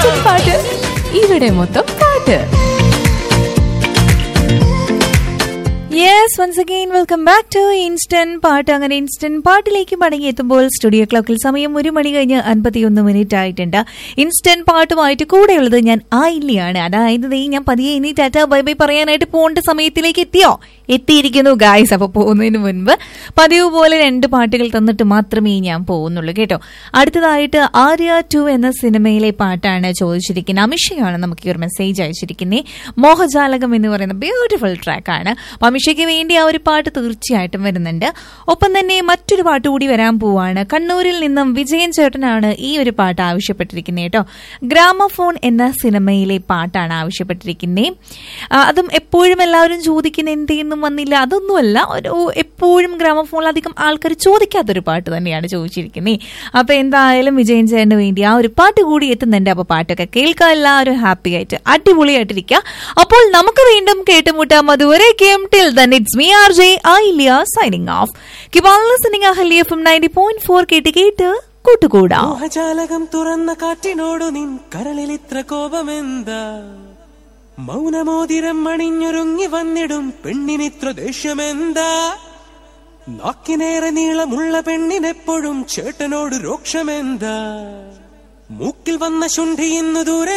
instant പാട്ട് ഇവിടെ മൊത്തം പാട്ട് yes once again welcome back to instant പാട്ട് അങ്ങനെ ഇൻസ്റ്റന്റ് പാട്ടിലേക്ക് മടങ്ങിയെത്തുമ്പോൾ സ്റ്റുഡിയോ ക്ലോക്കിൽ സമയം ഒരു മണി കഴിഞ്ഞ് അൻപത്തിയൊന്ന് മിനിറ്റ് ആയിട്ടുണ്ട് ഇൻസ്റ്റന്റ് പാട്ടുമായിട്ട് കൂടെയുള്ളത് ഞാൻ ആയില്ലിയാണ് അതായത് ദേ ഞാൻ പതിയെ ഇനി ടാറ്റ ബൈ ബൈ പറയാനായിട്ട് പോകേണ്ട സമയത്തിലേക്ക് എത്തിയോ എത്തിയിരിക്കുന്നു ഗായ്സ് അപ്പൊ പോകുന്നതിന് മുൻപ് പതിവ് പോലെ രണ്ട് പാട്ടുകൾ തന്നിട്ട് മാത്രമേ ഞാൻ പോകുന്നുള്ളൂ കേട്ടോ അടുത്തതായിട്ട് ആര്യ ടു എന്ന സിനിമയിലെ പാട്ടാണ് ചോദിച്ചിരിക്കുന്നത് അമിഷയാണ് നമുക്ക് ഈ ഒരു മെസ്സേജ് അയച്ചിരിക്കുന്നത് മോഹജാലകം എന്ന് പറയുന്ന ബ്യൂട്ടിഫുൾ ട്രാക്കാണ് അപ്പൊ അമിഷയ്ക്ക് വേണ്ടി ആ ഒരു പാട്ട് തീർച്ചയായിട്ടും വരുന്നുണ്ട് ഒപ്പം തന്നെ മറ്റൊരു പാട്ട് കൂടി വരാൻ പോവാണ് കണ്ണൂരിൽ നിന്നും വിജയൻ ചേട്ടനാണ് ഈ ഒരു പാട്ട് ആവശ്യപ്പെട്ടിരിക്കുന്നത് കേട്ടോ ഗ്രാമഫോൺ എന്ന സിനിമയിലെ പാട്ടാണ് ആവശ്യപ്പെട്ടിരിക്കുന്നത് അതും എപ്പോഴും എല്ലാവരും ചോദിക്കുന്ന എന്തെന്നും വന്നില്ല അതൊന്നുമല്ല ഒരു എപ്പോഴും ഗ്രാമഫോണിൽ അധികം ആൾക്കാർ ചോദിക്കാത്തൊരു പാട്ട് തന്നെയാണ് ചോദിച്ചിരിക്കുന്നത് അപ്പൊ എന്തായാലും വിജയൻ ചേട്ടന് വേണ്ടി ആ ഒരു പാട്ട് കൂടി എത്തുന്നുണ്ട് അപ്പൊ പാട്ടൊക്കെ കേൾക്കാൻ എല്ലാവരും ഹാപ്പി ആയിട്ട് അടിപൊളിയായിട്ടിരിക്കുക അപ്പോൾ നമുക്ക് വീണ്ടും കേട്ടുമുട്ടാം അതുവരേക്കും till then it's me R J Ailiya signing off keep all listening Ahalya F ninety point four കേട്ട് കേട്ട് കൂട്ടുകൂടാം മോഹജാലകം തുറന്ന കാറ്റിനോടു നിൻ കരളിലിത്ര കോപമെന്താ മൗനമോതിരം അണിഞ്ഞൊരുങ്ങി വന്നിടും പെണ്ണിനിത്ര ദേഷ്യമെന്താ നാക്കിനേറെ നീളമുള്ള പെണ്ണിനെപ്പോഴും ചേട്ടനോട് രോക്ഷമെന്താ മൂക്കിൽ വന്ന ശുണ്ഠി ഇന്നു ദൂരെ